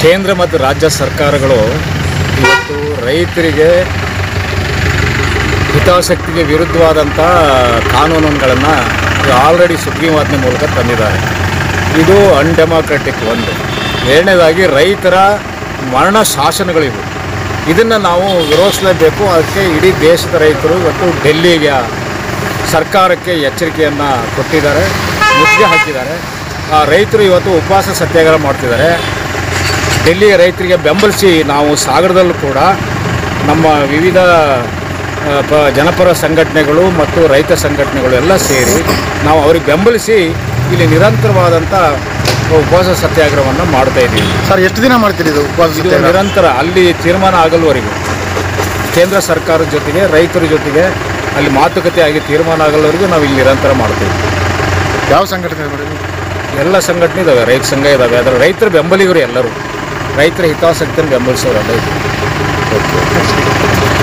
ಕೇಂದ್ರ ಮತ್ತು ರಾಜ್ಯ ಸರ್ಕಾರಗಳು ಇವತ್ತು ರೈತರಿಗೆ ಹಿತಾಸಕ್ತಿಗೆ ವಿರುದ್ಧವಾದಂಥ ಕಾನೂನುಗಳನ್ನು ಆಲ್ರೆಡಿ ಸುಗ್ರೀವಾಜ್ಞೆ ಮೂಲಕ ತಂದಿದ್ದಾರೆ ಇದು ಅನ್ಡೆಮಾಕ್ರೆಟಿಕ್ ಒಂದು ಎರಡನೇದಾಗಿ ರೈತರ ಮರಣ ಶಾಸನಗಳಿವು ಇದನ್ನು ನಾವು ವಿರೋಧಿಸಲೇಬೇಕು ಅದಕ್ಕೆ ಇಡೀ ದೇಶದ ರೈತರು ಇವತ್ತು ಡೆಲ್ಲಿಗೆ ಸರ್ಕಾರಕ್ಕೆ ಎಚ್ಚರಿಕೆಯನ್ನು ಕೊಟ್ಟಿದ್ದಾರೆ ಮುತ್ತಿಗೆ ಹಾಕಿದ್ದಾರೆ ಆ ರೈತರು ಇವತ್ತು ಉಪವಾಸ ಸತ್ಯಾಗ್ರಹ ಮಾಡ್ತಿದ್ದಾರೆ ಡೆಲ್ಲಿಯ ರೈತರಿಗೆ ಬೆಂಬಲಿಸಿ ನಾವು ಸಾಗರದಲ್ಲೂ ಕೂಡ ನಮ್ಮ ವಿವಿಧ ಆ, ಪ ಜನಪರ ಸಂಘಟನೆಗಳು ಮತ್ತು ರೈತ ಸಂಘಟನೆಗಳು ಎಲ್ಲ ಸೇರಿ ನಾವು ಅವ್ರಿಗೆ ಬೆಂಬಲಿಸಿ ಇಲ್ಲಿ ನಿರಂತರವಾದಂಥ ಉಪವಾಸ ಸತ್ಯಾಗ್ರಹವನ್ನು ಮಾಡ್ತಾ ಇದ್ದೀವಿ ಸರ್ ಎಷ್ಟು ದಿನ ಮಾಡ್ತೀರಿ ಇದು ಉಪವಾಸ ಇದು ಸತ್ಯಾಗ್ರಹ? ನಿರಂತರ ಅಲ್ಲಿ ತೀರ್ಮಾನ ಆಗಲ್ವರೆಗೂ ಕೇಂದ್ರ ಸರ್ಕಾರದ ಜೊತೆಗೆ ರೈತರ ಜೊತೆಗೆ ಅಲ್ಲಿ ಮಾತುಕತೆ ಆಗಿ ತೀರ್ಮಾನ ಆಗಲ್ವರೆಗೂ ನಾವು ಇಲ್ಲಿ ನಿರಂತರ ಮಾಡ್ತೀವಿ ಯಾವ ಸಂಘಟನೆ ಮಾಡಿರಿ ಎಲ್ಲ ಸಂಘಟನೆ ಇದ್ದಾವೆ ರೈತ ಸಂಘ ಇದ್ದಾವೆ ಅದರ ರೈತರ ಬೆಂಬಲಿಗರು ಎಲ್ಲರೂ ರೈತರ ಹಿತಾಸಕ್ತಿಯನ್ನು ಬೆಂಬಲಿಸೋರೆಲ್ಲ ಇದ್ದಾರೆ ಓಕೆ